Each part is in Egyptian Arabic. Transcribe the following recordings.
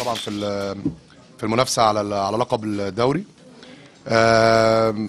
طبعا في ال- في المنافسه على ال- على لقب الدوري آم،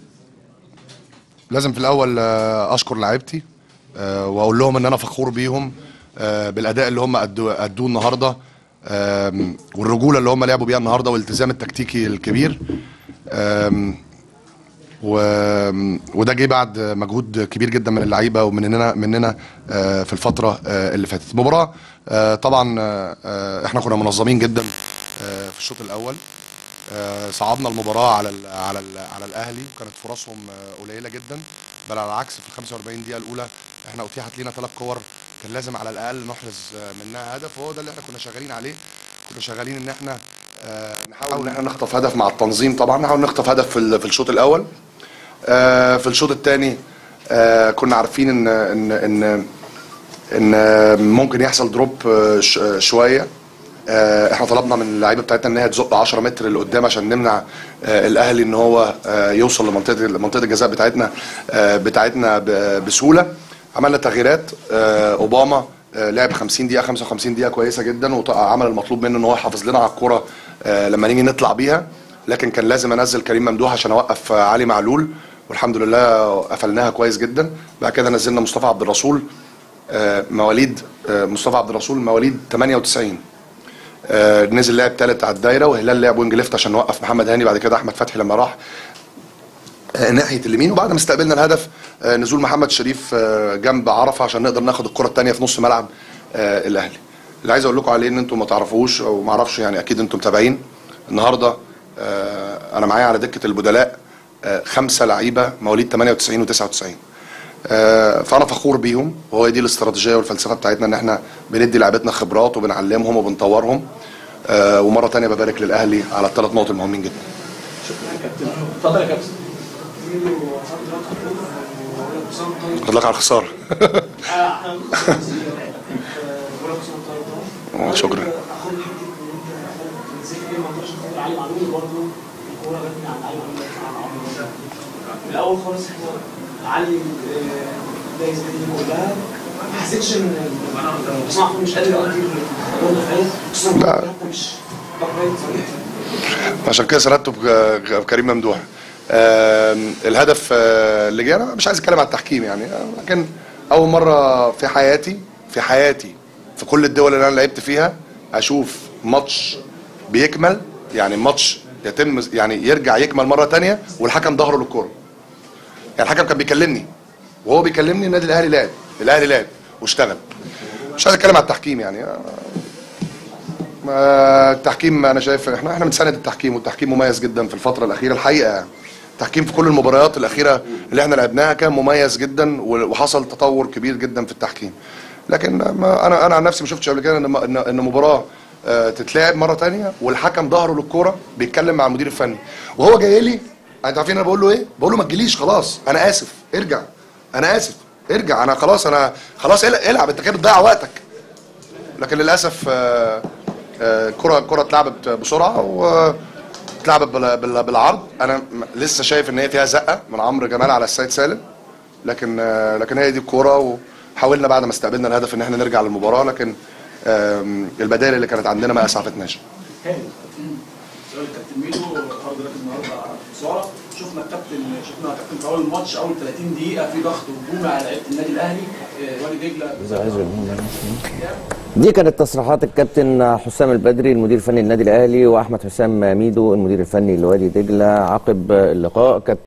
لازم في الاول آه، اشكر لعيبتي آه، واقول لهم ان انا فخور بيهم آه، بالاداء اللي هم ادوه أدوه النهارده آم، والرجوله اللي هم لعبوا بيها النهارده والالتزام التكتيكي الكبير آم، و... وده جه بعد مجهود كبير جدا من اللعيبه ومننا مننا آه، في الفتره آه، اللي فاتت المباراه آه، طبعا آه، آه، احنا كنا منظمين جدا آه، في الشوط الاول آه، صعدنا المباراه على ال على ال على الاهلي وكانت فرصهم آه، قليله جدا بل على العكس في ال 45 دقيقه الاولى احنا اتيحت لينا ثلاث كور كان لازم على الاقل نحرز آه، منها هدف وهو ده اللي احنا كنا شغالين عليه كنا شغالين ان احنا آه، نحاول ان احنا نخطف هدف مع التنظيم طبعا نحاول نخطف هدف في ال- في الشوط الاول آه، في الشوط الثاني كنا عارفين ان ان ان ان آه، ممكن يحصل دروب آه، ش- آه، شويه آه، احنا طلبنا من اللعيبه بتاعتنا ان هي تزق 10 متر لقدام عشان نمنع آه، الاهلي ان هو آه، يوصل لمنطقه منطقه الجزاء بتاعتنا آه، بتاعتنا ب- بسهوله عملنا تغييرات آه، اوباما آه، لعب 50 دقيقه 55 دقيقه كويسه جدا وعمل المطلوب منه ان هو يحافظ لنا على الكره آه، لما نيجي نطلع بيها لكن كان لازم انزل كريم ممدوح عشان اوقف آه، علي معلول والحمد لله قفلناها كويس جدا بعد كده نزلنا مصطفى عبد الرسول آه، مواليد آه، مصطفى عبد الرسول مواليد 98 آه، نزل لعب ثالث على الدايره وهلال لعب وينج ليفت عشان نوقف محمد هاني بعد كده احمد فتحي لما راح آه، ناحيه اليمين وبعد ما استقبلنا الهدف آه، نزول محمد شريف آه، جنب عرفه عشان نقدر ناخد الكره الثانيه في نص ملعب آه، الاهلي اللي عايز اقول لكم عليه ان انتم ما تعرفوش او ما اعرفش يعني اكيد انتم متابعين النهارده آه، انا معايا على دكه البدلاء آه، خمسه لعيبه مواليد 98 و99 آه، فانا فخور بيهم وهو دي الاستراتيجيه والفلسفه بتاعتنا ان احنا بندي لعيبتنا خبرات وبنعلمهم وبنطورهم آه، ومره تانية ببارك للاهلي على الثلاث نقط المهمين جدا اتفضل يا كابتن خد لك على الخساره شكرا الاول خالص احنا علي دايز دي كلها ما حسيتش ان مصنع مش قادر يؤدي الدور الفايز خصوصا لا. حتى مش باك رايت صريح عشان كده سردته بك- بكريم ممدوح آم، الهدف آه، اللي جه انا مش عايز اتكلم على التحكيم يعني آه، لكن اول مره في حياتي في حياتي في كل الدول اللي انا لعبت فيها اشوف ماتش بيكمل يعني ماتش يتم يعني يرجع يكمل مره تانية والحكم ظهره للكوره يعني الحكم كان بيكلمني وهو بيكلمني النادي الاهلي لعب الاهلي لعب واشتغل مش عايز اتكلم على التحكيم يعني آه، آه، التحكيم انا شايف احنا احنا بنساند التحكيم والتحكيم مميز جدا في الفتره الاخيره الحقيقه يعني. التحكيم في كل المباريات الاخيره اللي احنا لعبناها كان مميز جدا وحصل تطور كبير جدا في التحكيم لكن ما انا انا عن نفسي ما شفتش قبل كده ان ان إن مباراه آه، تتلعب مره تانية والحكم ظهره للكوره بيتكلم مع المدير الفني وهو جاي لي انت عارفين انا بقول له ايه بقول له ما تجيليش خلاص انا اسف ارجع انا اسف ارجع انا خلاص انا خلاص العب العب، انت كده بتضيع وقتك لكن للاسف آه، آه، الكره الكره اتلعبت بسرعه واتلعبت بال- بال- بالعرض انا م- لسه شايف ان هي فيها زقه من عمرو جمال على السيد سالم لكن آه، لكن هي دي الكوره وحاولنا بعد ما استقبلنا الهدف ان احنا نرجع للمباراه لكن آم، البدائل اللي كانت عندنا ما اسعفتناش هاني سؤال الكابتن ميدو النهارده دلوقتي النهارده في صوره شفنا الكابتن شفنا الكابتن في اول الماتش اول 30 دقيقه في ضغط هجومي على لعيبه النادي الاهلي آه، وادي دجله دي كانت تصريحات الكابتن حسام البدري المدير الفني للنادي الاهلي واحمد حسام ميدو المدير الفني لوادي دجله عقب اللقاء كابتن